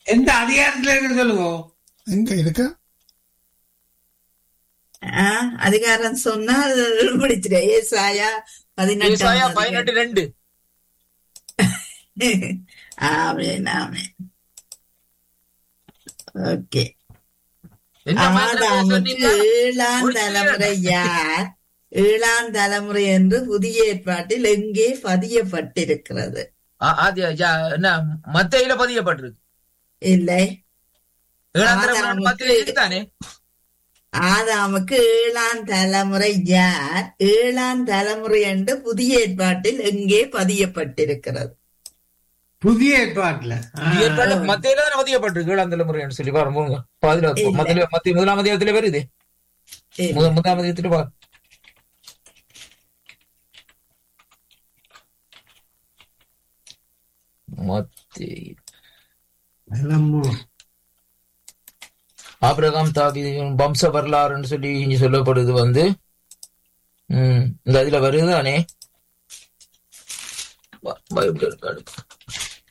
எந்த அதிகாரத்துல இருக்கு சொல்லுங்க எங்க இருக்கு ஆ, அதிகாரம் சொன்னா அது பிடிச்சிரு ஏசாயா பதினெட்டு ஏசாயா பதினெட்டு ரெண்டு ஆமேன் ஆமேன் ஓகே என்ன மாதிரி ஆதாமுக்கு சொன்னீங்க ஏழாம் ஒரு தலைமுறை யார் ஏழாம் தலைமுறை என்று புதிய ஏற்பாட்டில் எங்கே பதியப்பட்டிருக்கிறது ஆ- ஆதி யா- என்ன மத்தையில பதியப்பட்டிருக்கு இல்லை ஏழாம் தலைமுறை ஆதாமுக்கு- மத்தையில இருக்குதானே ஆதாமுக்கு ஏழாம் தலைமுறை யார் ஏழாம் தலைமுறை என்று புதிய ஏற்பாட்டில் எங்கே பதியப்பட்டிருக்கிறது புதிய ஏற்பாட்டுல ஆ. புதிய ஏற்பாடு மத்தையில தானே பதியப்பட்டிருக்கு ஏழாம் தலைமுறைன்னு சொல்லி பாருங்க போங்க. பாதியில இல்லை. மத்தியில மத்திய முதலாம் அதிகாரத்துல வருது இல்லை. முதல் முதலாம் அதிகாரத்துல பாரு மத்திய நிலமு- ஆபிரகாம் தாவி வம்ச வரலாறுன்னு சொல்லி இங்க சொல்லப்படுது வந்து ம் இந்த இதுல வருதுதானே ப- பைபிள் இருக்காது